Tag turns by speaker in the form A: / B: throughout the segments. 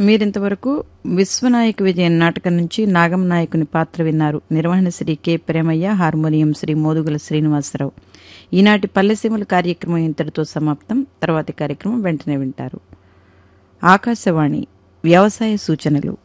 A: మీరింతవరకు విశ్వనాయక విజయన్ నాటకం నుంచి నాగం నాయకుని పాత్ర విన్నారు నిర్వహణ శ్రీ కె ప్రేమయ్య హార్మోనియం శ్రీ మోదుగుల శ్రీనివాసరావు ఈనాటి పల్లెసీమల కార్యక్రమం ఇంతటితో సమాప్తం తర్వాతి కార్యక్రమం వెంటనే వింటారు ఆకాశవాణి వ్యవసాయ సూచనలు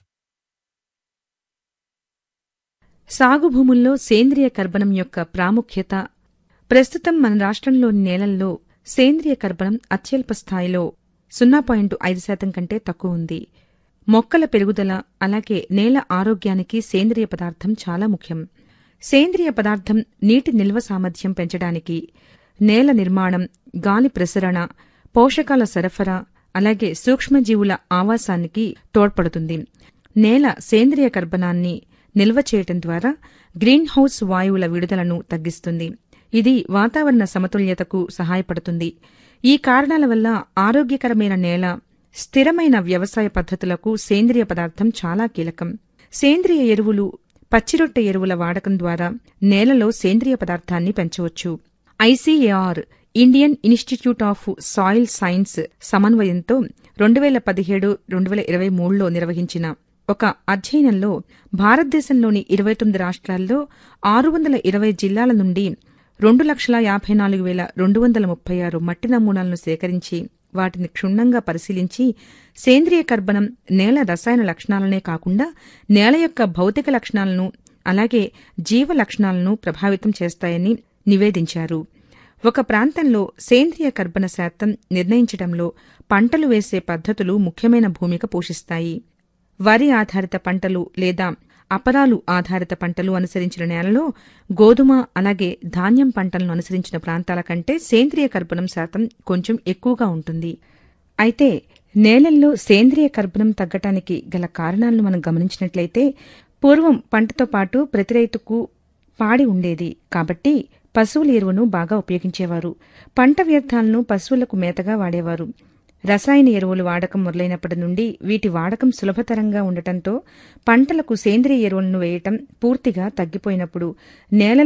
B: సాగు భూముల్లో సేంద్రియ కర్బనం యొక్క ప్రాముఖ్యత ప్రస్తుతం మన రాష్ట్రంలోని నేలల్లో సేంద్రియ కర్బనం అత్యల్ప స్థాయిలో సున్నా పాయింట్ ఐదు శాతం కంటే తక్కువ ఉంది మొక్కల పెరుగుదల అలాగే నేల ఆరోగ్యానికి సేంద్రియ పదార్థం చాలా ముఖ్యం సేంద్రియ పదార్థం నీటి నిల్వ సామర్థ్యం పెంచడానికి నేల నిర్మాణం గాలి ప్రసరణ పోషకాల సరఫరా అలాగే సూక్ష్మజీవుల ఆవాసానికి తోడ్పడుతుంది నేల సేంద్రియ కర్బనాన్ని నిల్వ చేయటం ద్వారా గ్రీన్ హౌస్ వాయువుల విడుదలను తగ్గిస్తుంది ఇది వాతావరణ సమతుల్యతకు సహాయపడుతుంది ఈ కారణాల వల్ల ఆరోగ్యకరమైన నేల స్థిరమైన వ్యవసాయ పద్ధతులకు సేంద్రియ పదార్థం చాలా కీలకం సేంద్రియ ఎరువులు పచ్చిరొట్టె ఎరువుల వాడకం ద్వారా నేలలో సేంద్రియ పదార్థాన్ని పెంచవచ్చు ICAR Indian institute of soil science సమన్వయంతో రెండు వేల పదిహేడు రెండు వేల ఇరవై మూడులో నిర్వహించిన ఒక అధ్యయనంలో భారతదేశంలోని ఇరవై తొమ్మిది రాష్ట్రాల్లో ఆరు వందల ఇరవై జిల్లాల నుండి రెండు లక్షల యాభై నాలుగు వేల రెండు వందల ముప్పై ఆరు మట్టి నమూనాలను సేకరించి వాటిని క్షుణ్ణంగా పరిశీలించి సేంద్రియ కర్బనం నేల రసాయన లక్షణాలనే కాకుండా నేల యొక్క భౌతిక లక్షణాలను అలాగే జీవ లక్షణాలను ప్రభావితం చేస్తాయని నివేదించారు ఒక ప్రాంతంలో సేంద్రియ కర్బన శాతం నిర్ణయించడంలో పంటలు వేసే పద్ధతులు ముఖ్యమైన భూమిక పోషిస్తాయి వరి ఆధారిత పంటలు లేదా అపరాలు ఆధారిత పంటలు అనుసరించిన నేలలో గోధుమ అలాగే ధాన్యం పంటలను అనుసరించిన ప్రాంతాల కంటే సేంద్రియ కర్బనం శాతం కొంచెం ఎక్కువగా ఉంటుంది అయితే నేలల్లో సేంద్రియ కర్బనం తగ్గటానికి గల కారణాలను మనం గమనించినట్లయితే పూర్వం పంటతో పాటు ప్రతి రైతుకు పాడి ఉండేది కాబట్టి పశువుల ఎరువును బాగా ఉపయోగించేవారు పంట వ్యర్థాలను పశువులకు మేతగా వాడేవారు రసాయన ఎరువులు వాడకం మొదలైనప్పటి నుండి వీటి వాడకం సులభతరంగా ఉండటంతో పంటలకు సేంద్రియ ఎరువులను వేయటం పూర్తిగా తగ్గిపోయినప్పుడు నేల